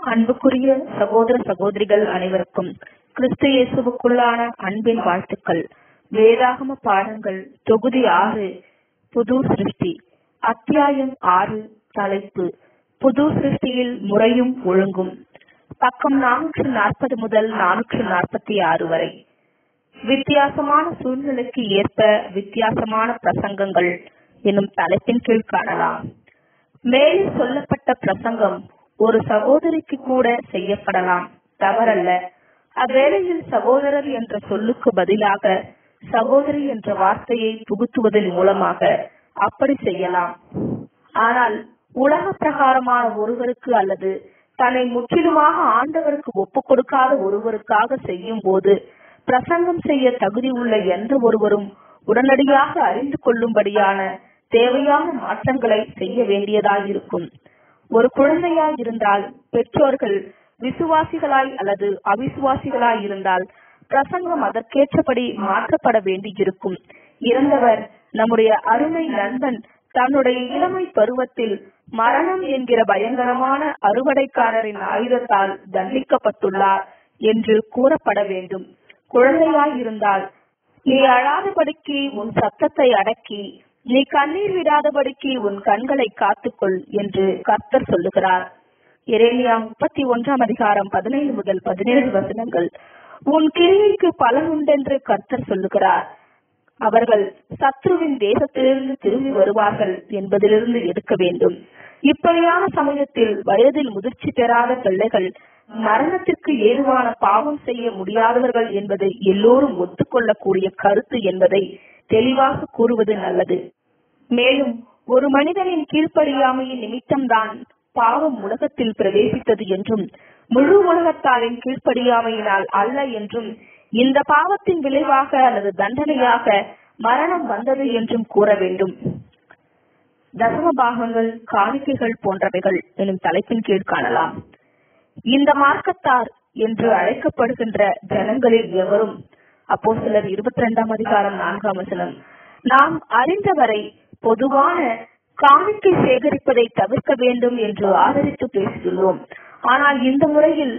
அன்புக்குரிய சகோதர சகோதரிகள் அனைவருக்கும் கிறிஸ்து இயேசுவுக்குள்ளான அன்பின் வாழ்த்துக்கள் வேதாகம பாடங்கள் தொகுதி ஆறு புது சிருஷ்டி அத்தியாயம் ஆறு தலைப்பு புது சிருஷ்டியில் முறையும் ஒழுங்கும் பக்கம் நானூற்று நாற்பது முதல் நானூற்று நாற்பத்தி ஆறு வரை வித்தியாசமான சூழ்நிலைக்கு ஏற்ப வித்தியாசமான பிரசங்கங்கள் என்னும் தலைப்பின் கீழ் காணலாம் மேலே சொல்லப்பட்ட பிரசங்கம் ஒரு சகோதரிக்கு கூட செய்யப்படலாம் தவறல்ல அவ்வேளையில் சகோதரர் என்ற சொல்லுக்கு பதிலாக சகோதரி என்ற வார்த்தையை புகுத்துவதன் மூலமாக அப்படி செய்யலாம் ஆனால் உலக பிரகாரமான ஒருவருக்கு அல்லது தன்னை முற்றிலுமாக ஆண்டவருக்கு ஒப்புக் கொடுக்காத ஒருவருக்காக செய்யும் போது பிரசங்கம் செய்ய தகுதி உள்ள எந்த ஒருவரும் உடனடியாக அறிந்து கொள்ளும்படியான தேவையான மாற்றங்களை செய்ய வேண்டியதாயிருக்கும் ஒரு குழந்தையாய் இருந்தால் பெற்றோர்கள் விசுவாசிகளாய் அல்லது அவிசுவாசிகளாய் இருந்தால் பிரசங்கம் அதற்கேற்றபடி மாற்றப்பட வேண்டியிருக்கும் இறந்தவர் நம்முடைய அருமை நண்பன் தன்னுடைய இளமை பருவத்தில் மரணம் என்கிற பயங்கரமான அறுவடைக்காரரின் ஆயுதத்தால் தண்டிக்கப்பட்டுள்ளார் என்று கூறப்பட வேண்டும் குழந்தையாய் இருந்தால் நீ அழாதபடிக்கு உன் சத்தத்தை அடக்கி நீ கண்ணீர் விடாதபடிக்கு உன் கண்களை காத்துக்கொள் என்று கர்த்தர் சொல்லுகிறார் எரேமியா முப்பத்தி ஒன்றாம் அதிகாரம் பதினைந்து முதல் பதினேழு வசனங்கள் உன் கிரியைக்கு பலன் உண்டென்று கர்த்தர் சொல்லுகிறார் அவர்கள் சத்ருவின் தேசத்திலிருந்து திரும்பி வருவார்கள் என்பதிலிருந்து எடுக்க வேண்டும் இப்படியான சமயத்தில் வயதில் முதிர்ச்சி பெறாத பிள்ளைகள் மரணத்திற்கு ஏதுவான பாவம் செய்ய முடியாதவர்கள் என்பதை எல்லோரும் ஒத்துக்கொள்ளக்கூடிய கருத்து என்பதை தெளிவாக கூறுவது நல்லது மேலும் ஒரு மனிதனின் கீழ்ப்படியாமையின் நிமித்தம்தான் பாவம் உலகத்தில் பிரவேசித்தது என்றும் முழு உலகத்தாரின் கீழ்ப்படியாமையினால் அல்ல என்றும் இந்த பாவத்தின் விளைவாக அல்லது தண்டனையாக மரணம் வந்தது என்றும் கூற வேண்டும் தசம பாகங்கள் காணிக்கைகள் போன்றவைகள் எனும் தலைப்பின் கீழ் காணலாம் இந்த மார்க்கத்தார் என்று அழைக்கப்படுகின்ற ஜனங்களில் எவரும் அப்போ சிலர் இருபத்தி ரெண்டாம் அதிகாரம் நான்காம் வசனம் நாம் அறிந்தவரை பொதுவான காணிக்கை சேகரிப்பதை தவிர்க்க வேண்டும் என்று ஆதரித்து பேசியுள்ளோம் ஆனால் இந்த முறையில்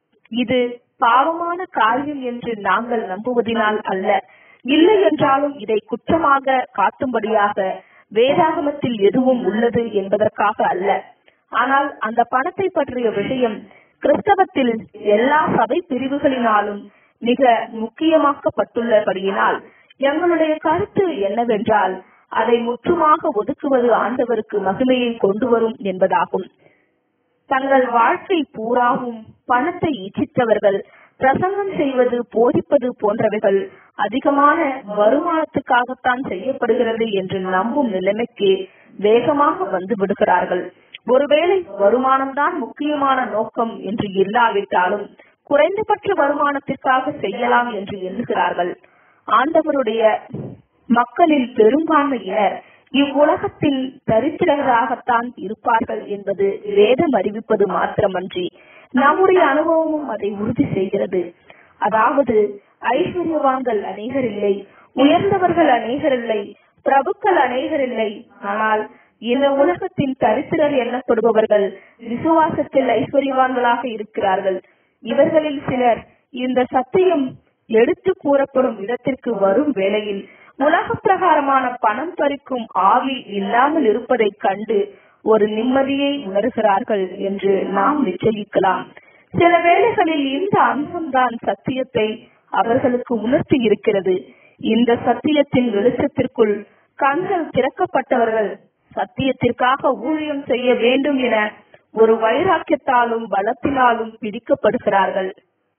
இது பாவமான காரியம் என்று நாங்கள் நம்புவதினால் அல்ல இல்லை என்றாலும் இதை குற்றமாக காட்டும்படியாக வேதாகமத்தில் எதுவும் உள்ளது என்பதற்காக அல்ல ஆனால் அந்த பணத்தை பற்றிய விஷயம் கிறிஸ்தவத்தில் எல்லா சபை பிரிவுகளினாலும் மிக முக்கியமாக்கப்பட்டுள்ளபடியினால் எங்களுடைய கருத்து என்னவென்றால் அதை முற்றுமாக ஒதுக்குவது ஆண்டவருக்கு மகிமையை கொண்டு வரும் என்பதாகும் தங்கள் வாழ்க்கை பூராவும் பணத்தை இச்சித்தவர்கள் பிரசங்கம் செய்வது போதிப்பது போன்றவைகள் அதிகமான வருமானத்துக்காகத்தான் செய்யப்படுகிறது என்று நம்பும் நிலைமைக்கு வேகமாக வந்து விடுகிறார்கள் ஒருவேளை வருமானம்தான் முக்கியமான நோக்கம் என்று இல்லாவிட்டாலும் குறைந்தபட்ச வருமானத்திற்காக செய்யலாம் என்று எண்ணுகிறார்கள் ஆண்டவருடைய மக்களில் பெரும்பான்மையினர் இவ்வுலகத்தில் தரித்திரராகத்தான் இருப்பார்கள் என்பது வேதம் அறிவிப்பது மாத்திரமன்றி நம்முடைய அனுபவமும் அதை உறுதி செய்கிறது அதாவது ஐஸ்வர்யவான்கள் அநேகர் இல்லை உயர்ந்தவர்கள் அநேகர் இல்லை பிரபுக்கள் அநேகர் இல்லை ஆனால் இந்த உலகத்தின் தரித்திரர் எண்ணப்படுபவர்கள் விசுவாசத்தில் ஐஸ்வர்யவான்களாக இருக்கிறார்கள் இவர்களில் சிலர் இந்த சத்தியம் எடுத்து கூறப்படும் இடத்திற்கு வரும் வேளையில் உலக பிரகாரமான பணம் பறிக்கும் ஆவி இல்லாமல் இருப்பதை கண்டு ஒரு நிம்மதியை உணர்கிறார்கள் என்று நாம் நிச்சயிக்கலாம் சில வேளைகளில் இந்த அம்சம்தான் சத்தியத்தை அவர்களுக்கு உணர்த்தி இருக்கிறது இந்த சத்தியத்தின் வெளிச்சத்திற்குள் கண்கள் திறக்கப்பட்டவர்கள் சத்தியத்திற்காக ஊழியம் செய்ய வேண்டும் என ஒரு வைராக்கியத்தாலும் பலத்தினாலும் பிடிக்கப்படுகிறார்கள்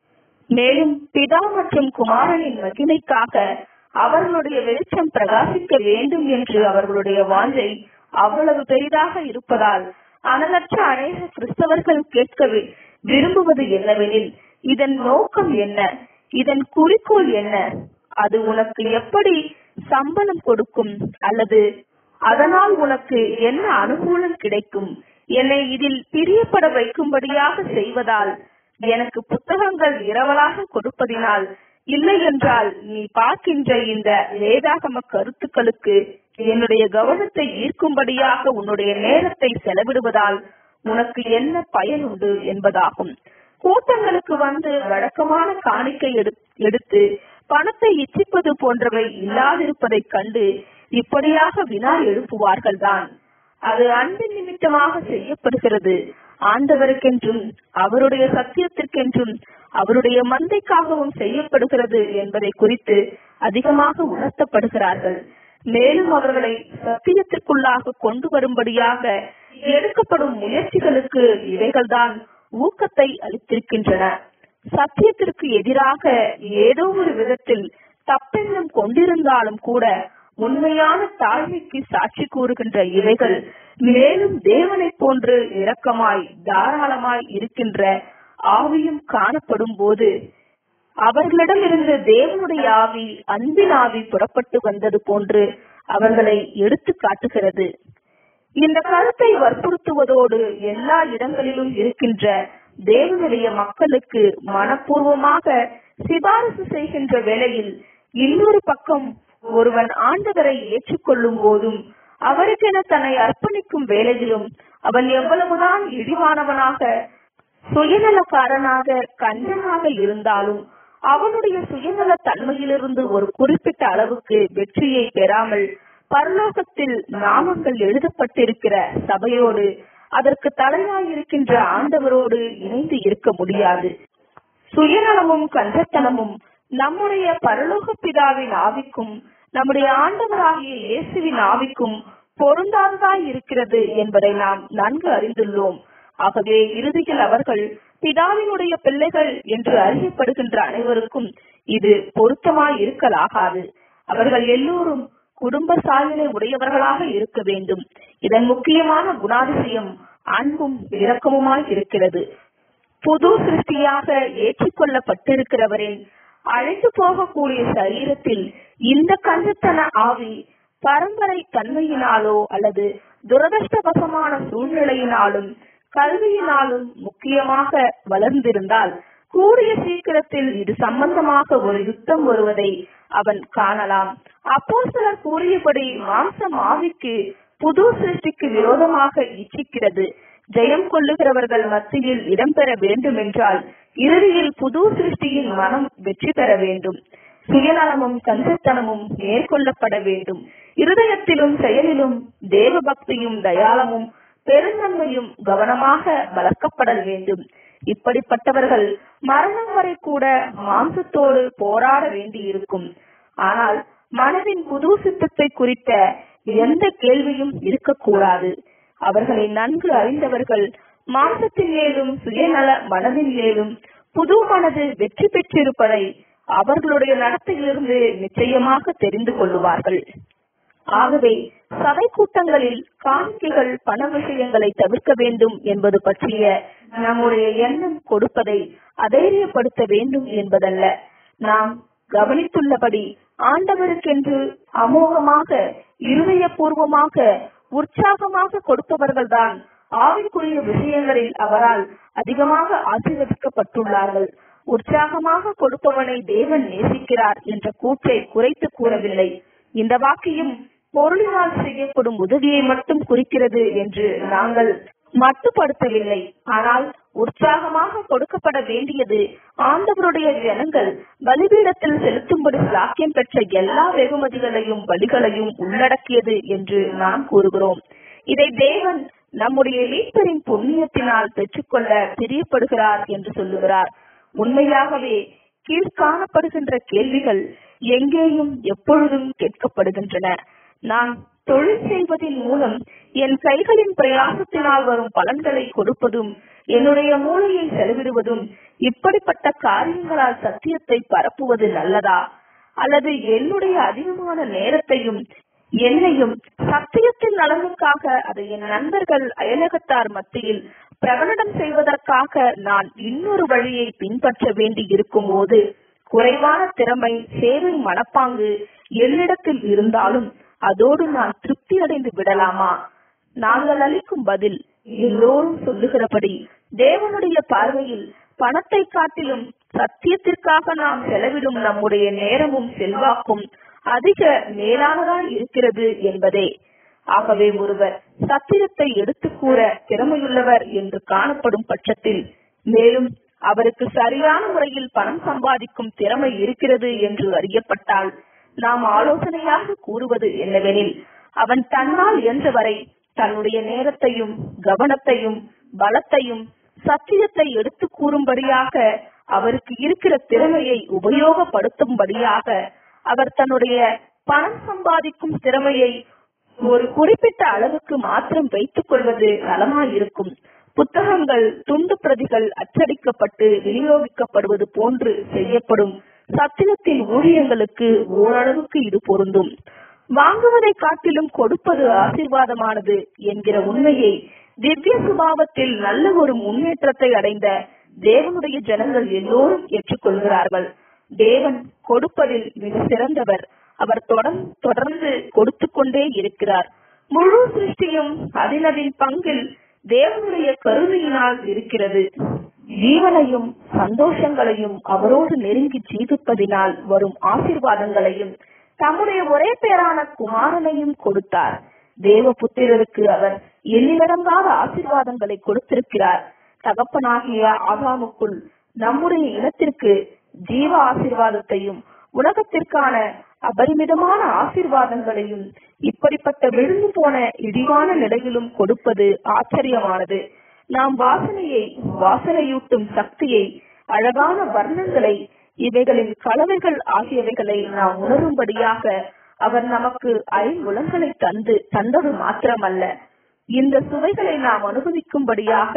மேலும் பிதா மற்றும் குமாரனின் மகிமைக்காக அவர்களுடைய வெளிச்சம் பிரகாசிக்க வேண்டும் என்று அவர்களுடைய வாஞ்சை அவ்வளவு பெரிதாக இருப்பதால் அனலற்ற அநேக கிறிஸ்தவர்கள் கேட்க விரும்புவது என்னவெனில் இதன் நோக்கம் என்ன இதன் குறிக்கோள் என்ன அது உனக்கு எப்படி சம்பளம் கொடுக்கும் அல்லது அதனால் உனக்கு என்ன அனுகூலம் கிடைக்கும் என்னை இதில் பிரியப்பட வைக்கும்படியாக செய்வதால் எனக்கு புத்தகங்கள் இரவலாக கொடுப்பதினால் இல்லை என்றால் நீ பார்க்கின்ற இந்த வேதாகம கருத்துக்களுக்கு என்னுடைய கவனத்தை ஈர்க்கும்படியாக உன்னுடைய நேரத்தை செலவிடுவதால் உனக்கு என்ன பயன் உண்டு என்பதாகும் கூட்டங்களுக்கு வந்து வழக்கமான காணிக்கை எடு- எடுத்து பணத்தை இச்சிப்பது போன்றவை இல்லாதிருப்பதைக் கண்டு இப்படியாக வினா எழுப்புவார்கள் தான் அது அன்பின் நிமித்தமாக செய்யப்படுகிறது ஆண்டவருக்கென்றும் அவருடைய சத்தியத்திற்கென்றும் அவருடைய மந்தைக்காகவும் செய்யப்படுகிறது என்பதை குறித்து அதிகமாக உணர்த்தப்படுகிறார்கள் மேலும் அவர்களை சத்தியத்திற்குள்ளாக கொண்டு வரும்படியாக எடுக்கப்படும் முயற்சிகளுக்கு இவைகள்தான் ஊக்கத்தை அளித்திருக்கின்றன சத்தியத்திற்கு எதிராக ஏதோ ஒரு விதத்தில் தப்பெண்ணம் கொண்டிருந்தாலும் கூட உண்மையான தாழ்மைக்கு சாட்சி கூறுகின்ற இவைகள் மேலும் தேவனைப் போன்று இரக்கமாய் தாராளமாய் இருக்கின்ற ஆவியும் காணப்படும் போது அவர்களிடமிருந்து தேவனுடைய ஆவி அன்பின் ஆவி புறப்பட்டு வந்தது போன்று அவர்களை எடுத்து காட்டுகிறது இந்த கருத்தை வற்புறுத்துவதோடு எல்லா இடங்களிலும் இருக்கின்ற தேவனுடைய மக்களுக்கு மனப்பூர்வமாக சிபாரிசு செய்கின்ற வேளையில் இன்னொரு பக்கம் ஒருவன் ஆண்டவரை ஏற்றுக்கொள்ளும் போதும் அவருக்கென தன்னை அர்ப்பணிக்கும் வேளையிலும் அவன் எவ்வளவுதான் இழிவானவனாக சுயநலக்காரனாக கஞ்சனாக இருந்தாலும் அவனுடைய சுயநல தன்மையிலிருந்து ஒரு குறிப்பிட்ட அளவுக்கு வெற்றியை பெறாமல் பரலோகத்தில் நாமங்கள் எழுதப்பட்டிருக்கிற சபையோடு அதற்கு தலையாயிருக்கின்ற ஆண்டவரோடு இணைந்து இருக்க முடியாது சுயநலமும் கஞ்சத்தனமும் நம்முடைய பரலோக பிதாவின் ஆவிக்கும் நம்முடைய ஆண்டவராகிய இயேசுவின் ஆவிக்கும் பொருந்தாததாய் இருக்கிறது என்பதை நாம் நன்கு அறிந்துள்ளோம் ஆகவே இறுதியில் அவர்கள் பிதாவினுடைய பிள்ளைகள் என்று அறியப்படுகின்ற அனைவருக்கும் இது பொருத்தமாய் இருக்கலாகாது அவர்கள் எல்லோரும் குடும்ப சாயலை உடையவர்களாக இருக்க வேண்டும் இதன் முக்கியமான குணாதிசயம் அன்பும் இரக்கமுமாய் இருக்கிறது புது சிருஷ்டியாக ஏற்றுக்கொள்ளப்பட்டிருக்கிறவரின் அழைத்து போகக்கூடிய சரீரத்தில் இந்த கஞ்சத்தன ஆவி பரம்பரை தன்மையினாலோ அல்லது துரதிருஷ்டவசமான சூழ்நிலையினாலும் கல்வியினாலும் முக்கியமாக வளர்ந்திருந்தால் கூடிய சீக்கிரத்தில் இது சம்பந்தமாக ஒரு யுத்தம் வருவதை அவன் காணலாம் அப்போ சிலர் கூறியபடி மாம்சம் ஆவிக்கு புது சிருஷ்டிக்கு விரோதமாக இச்சிக்கிறது ஜெயம் கொள்ளுகிறவர்கள் மத்தியில் இடம்பெற வேண்டும் என்றால் இறுதியில் புது சிருஷ்டியின் மனம் வெற்றி பெற வேண்டும் சுயநலமும் கஞ்சத்தனமும் மேற்கொள்ளப்பட வேண்டும் இருதயத்திலும் செயலிலும் தேவ பக்தியும் தயாளமும் பெருந்தன்மையும் கவனமாக வளர்க்கப்பட வேண்டும் இப்படிப்பட்டவர்கள் மரணம் வரை கூட மாம்சத்தோடு போராட வேண்டியிருக்கும் ஆனால் மனதின் புது சித்தத்தை குறித்த எந்த கேள்வியும் இருக்கக்கூடாது அவர்களை நன்கு அறிந்தவர்கள் மாம்சத்தின் மேலும் சுயநல மனதின் மேலும் புது மனது வெற்றி பெற்றிருப்பதை அவர்களுடைய நடத்தையிலிருந்து நிச்சயமாக தெரிந்து கொள்ளுவார்கள் ஆகவே சபை கூட்டங்களில் காணிக்கைகள் பண விஷயங்களை தவிர்க்க வேண்டும் என்பது பற்றிய நம்முடைய எண்ணம் கொடுப்பதை அதைரியப்படுத்த வேண்டும் என்பதல்ல நாம் கவனித்துள்ளபடி ஆண்டவருக்கென்று அமோகமாக இருதயபூர்வமாக உற்சாகமாக கொடுப்பவர்கள்தான் ஆவிக்குரிய விஷயங்களில் அவரால் அதிகமாக ஆசீர்வதிக்கப்பட்டுள்ளார்கள் உற்சாகமாக கொடுப்பவனை தேவன் நேசிக்கிறார் என்ற கூற்றை குறைத்து கூறவில்லை இந்த வாக்கியம் பொருளினால் செய்யப்படும் உதவியை மட்டும் குறிக்கிறது என்று நாங்கள் மட்டுப்படுத்தவில்லை ஆனால் உற்சாகமாக கொடுக்கப்பட வேண்டியது ஆண்டவருடைய ஜனங்கள் பலிபீடத்தில் செலுத்தும்படி சாக்கியம் பெற்ற எல்லா வெகுமதிகளையும் பலிகளையும் உள்ளடக்கியது என்று நாம் கூறுகிறோம் இதை தேவன் நம்முடைய மீட்பரின் புண்ணியத்தினால் பெற்றுக்கொள்ள பிரியப்படுகிறார் என்று சொல்லுகிறார் உண்மையாகவே கீழ்காணப்படுகின்ற கேள்விகள் எங்கேயும் எப்பொழுதும் கேட்கப்படுகின்றன நான் தொழில் செய்வதன் மூலம் என் கைகளின் பிரயாசத்தினால் வரும் பலன்களை கொடுப்பதும் என்னுடைய மூளையை செலவிடுவதும் இப்படிப்பட்ட காரியங்களால் சத்தியத்தை பரப்புவது நல்லதா அல்லது என்னுடைய அதிகமான நேரத்தையும் என்னையும் சத்தியத்தின் நலனுக்காக அதை என் நண்பர்கள் அயலகத்தார் மத்தியில் பிரகடனம் செய்வதற்காக நான் இன்னொரு வழியை பின்பற்ற வேண்டி இருக்கும் போது குறைவான திறமை சேவை மனப்பாங்கு என்னிடத்தில் இருந்தாலும் அதோடு நான் திருப்தி அடைந்து விடலாமா நாங்கள் அளிக்கும் பதில் எல்லோரும் சொல்லுகிறபடி தேவனுடைய பார்வையில் பணத்தை காட்டிலும் சத்தியத்திற்காக நாம் செலவிடும் நம்முடைய நேரமும் செல்வாக்கும் அதிக மேலானதாய் இருக்கிறது என்பதே ஆகவே ஒருவர் சத்தியத்தை எடுத்து கூற திறமையுள்ளவர் என்று காணப்படும் பட்சத்தில் மேலும் அவருக்கு சரியான முறையில் பணம் சம்பாதிக்கும் திறமை இருக்கிறது என்று அறியப்பட்டால் நாம் ஆலோசனையாக கூறுவது என்னவெனில் அவன் தன்னால் இயன்றவரை தன்னுடைய நேரத்தையும் கவனத்தையும் பலத்தையும் சத்தியத்தை எடுத்து கூறும்படியாக அவருக்கு இருக்கிற திறமையை உபயோகப்படுத்தும்படியாக அவர் தன்னுடைய பணம் சம்பாதிக்கும் திறமையை ஒரு குறிப்பிட்ட அளவுக்கு மாத்திரம் வைத்துக் கொள்வது நலமாயிருக்கும் புத்தகங்கள் துண்டு பிரதிகள் அச்சடிக்கப்பட்டு விநியோகிக்கப்படுவது போன்று செய்யப்படும் சத்தியத்தின் ஊழியங்களுக்கு ஓரளவுக்கு இது பொருந்தும் வாங்குவதை காட்டிலும் கொடுப்பது ஆசீர்வாதமானது என்கிற உண்மையை திவ்ய சுபாவத்தில் நல்ல ஒரு முன்னேற்றத்தை அடைந்த தேவனுடைய ஜனங்கள் எல்லோரும் ஏற்றுக்கொள்கிறார்கள் தேவன் கொடுப்பதில் மிக சிறந்தவர் அவர் தொடர்ந்து கொடுத்து கொண்டே இருக்கிறார் முழு சிருஷ்டியும் அதினதின் பங்கில் தேவனுடைய கருணையினால் இருக்கிறது ஜீவனையும் சந்தோஷங்களையும் அவரோடு நெருங்கி ஜீவிப்பதினால் வரும் ஆசிர்வாதங்களையும் தம்முடைய ஒரே பேரான குமாரனையும் கொடுத்தார் தேவ புத்திரருக்கு அவர் எண்ணிலடங்காத ஆசிர்வாதங்களை கொடுத்திருக்கிறார் தகப்பனாகிய ஆகாமுக்குள் நம்முடைய இனத்திற்கு ஜீவ ஆசிர்வாதத்தையும் உலகத்திற்கான அபரிமிதமான ஆசிர்வாதங்களையும் இப்படிப்பட்ட விழுந்து போன இடிவான நிலையிலும் கொடுப்பது ஆச்சரியமானது நாம் வாசனையை வாசனையூட்டும் சக்தியை அழகான வர்ணங்களை இவைகளின் கலவைகள் ஆகியவைகளை நாம் உணரும்படியாக அவர் நமக்கு ஐம்புலங்களை தந்து தந்தது மாத்திரமல்ல இந்த சுவைகளை நாம் அனுபவிக்கும்படியாக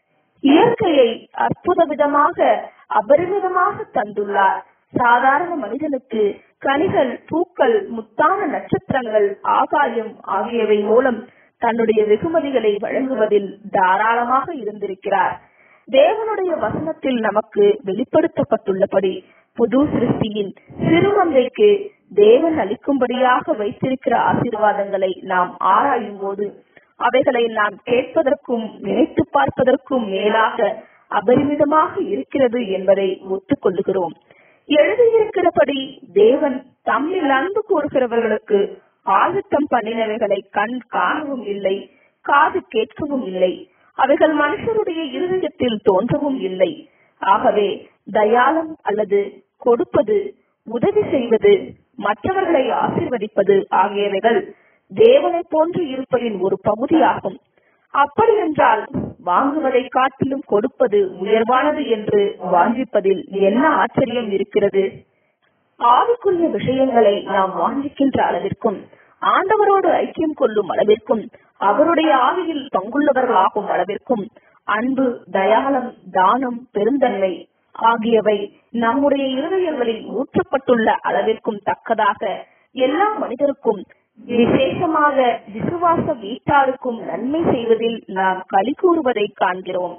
இயற்கையை அற்புத விதமாக அபரிமிதமாக தந்துள்ளார் சாதாரண மனிதனுக்கு கனிகள் பூக்கள் முத்தான நட்சத்திரங்கள் ஆகாயம் ஆகியவை மூலம் தன்னுடைய வெகுமதிகளை வழங்குவதில் தாராளமாக இருந்திருக்கிறார் தேவனுடைய வசனத்தில் நமக்கு வெளிப்படுத்தப்பட்டுள்ளபடி புது சிருஷ்டியின் சிறுமந்தைக்கு தேவன் அளிக்கும்படியாக வைத்திருக்கிற ஆசீர்வாதங்களை நாம் ஆராயும் போது அவைகளை நாம் கேட்பதற்கும் நினைத்து பார்ப்பதற்கும் மேலாக அபரிமிதமாக இருக்கிறது என்பதை ஒத்துக்கொள்ளுகிறோம் எழுதியிருக்கிறபடி தேவன் தம்மில் அன்பு கூறுகிறவர்களுக்கு ஆதித்தம் பண்ணினவைகளை கண் காணவும் இல்லை காது கேட்கவும் இல்லை அவைகள் மனுஷருடைய இருதயத்தில் தோன்றவும் இல்லை ஆகவே தயாளம் அல்லது கொடுப்பது உதவி செய்வது மற்றவர்களை ஆசிர்வதிப்பது ஆகியவைகள் தேவனை போன்று இருப்பதின் ஒரு பகுதியாகும் அப்படி என்றால் வாங்குவதை காட்டிலும் கொடுப்பது உயர்வானது என்று வாஞ்சிப்பதில் என்ன ஆச்சரியம் இருக்கிறது ஆவிக்குரிய விஷயங்களை நாம் வாஞ்சிக்கின்ற அளவிற்கும் ஆண்டவரோடு ஐக்கியம் கொள்ளும் அளவிற்கும் அவருடைய ஆவியில் பங்குள்ளவர்களாகும் அளவிற்கும் அன்பு தயாளம் தானம் பெருந்தன்மை ஆகியவை நம்முடைய இருதயங்களில் ஊற்றப்பட்டுள்ள அளவிற்கும் தக்கதாக எல்லா மனிதருக்கும் விசேஷமாக விசுவாச வீட்டாருக்கும் நன்மை செய்வதில் நாம் களி கூறுவதை காண்கிறோம்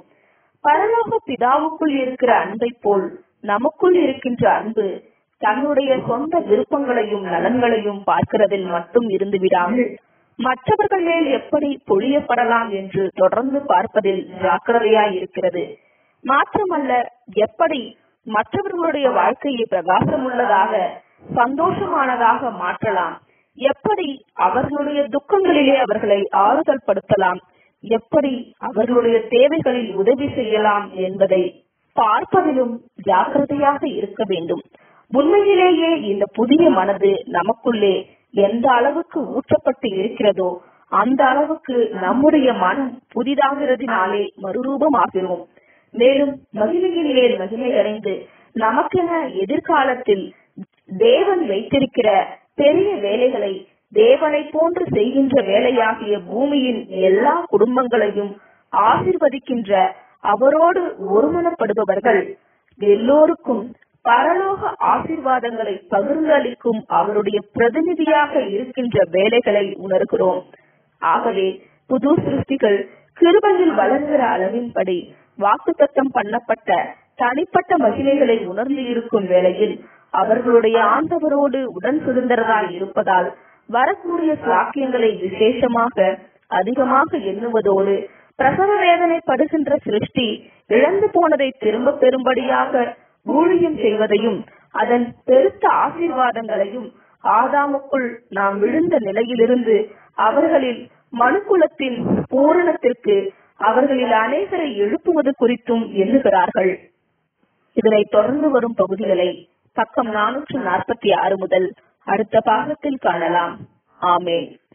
பரலோக பிதாவுக்குள் இருக்கிற அன்பை போல் நமக்குள் இருக்கின்ற அன்பு தன்னுடைய சொந்த விருப்பங்களையும் நலன்களையும் பார்க்கிறதில் மட்டும் இருந்து விடாமல் மற்றவர்கள் மேல் எப்படி பொழியப்படலாம் என்று தொடர்ந்து பார்ப்பதில் ஜாக்கிரதையாய் இருக்கிறது மாத்திரமல்ல எப்படி மற்றவர்களுடைய வாழ்க்கையை பிரகாசமுள்ளதாக சந்தோஷமானதாக மாற்றலாம் எப்படி அவர்களுடைய துக்கங்களிலே அவர்களை ஆறுதல் படுத்தலாம் எப்படி அவர்களுடைய தேவைகளில் உதவி செய்யலாம் என்பதை பார்ப்பதிலும் ஜாக்கிரதையாக இருக்க வேண்டும் உண்மையிலேயே இந்த புதிய மனது நமக்குள்ளே எந்த அளவுக்கு ஊற்றப்பட்டு இருக்கிறதோ அந்த அளவுக்கு நம்முடைய மனம் புதிதாகிறதினாலே மறுரூபமாகிறோம் மேலும் மகிமையின் மேல் மகிமை அடைந்து நமக்கென எதிர்காலத்தில் தேவன் வைத்திருக்கிற பெரிய வேலைகளை தேவனை போன்று செய்கின்ற வேலையாகிய பூமியின் எல்லா குடும்பங்களையும் ஆசிர்வதிக்கின்ற அவரோடு ஒருமனப்படுபவர்கள் எல்லோருக்கும் பரலோக ஆசிர்வாதங்களை பகிர்ந்து அளிக்கும் அவருடைய பிரதிநிதியாக இருக்கின்ற வேலைகளை உணர்கிறோம் ஆகவே புது சிருஷ்டிகள் கிருபையில் வளர்கிற அளவின்படி வாக்குத்தத்தம் பண்ணப்பட்ட தனிப்பட்ட மகிமைகளை உணர்ந்து இருக்கும் வேளையில் அவர்களுடைய ஆண்டவரோடு உடன் சுதந்திரராய் இருப்பதால் வரக்கூடிய சாக்கியங்களை விசேஷமாக அதிகமாக எண்ணுவதோடு பிரசவ வேதனை படுகின்ற சிருஷ்டி இழந்து போனதை திரும்ப பெறும்படியாக ஊழியம் செய்வதையும் அதன் பெருத்த ஆசீர்வாதங்களையும் ஆதாமுக்குள் நாம் விழுந்த நிலையிலிருந்து அவர்களில் மனுக்குலத்தின் பூரணத்திற்கு அவர்களில் அநேகரை எழுப்புவது குறித்தும் எண்ணுகிறார்கள் இதனை தொடர்ந்து வரும் பகுதிகளை பக்கம் நானூற்று நாற்பத்தி ஆறு முதல் அடுத்த பாகத்தில் காணலாம் ஆமேன்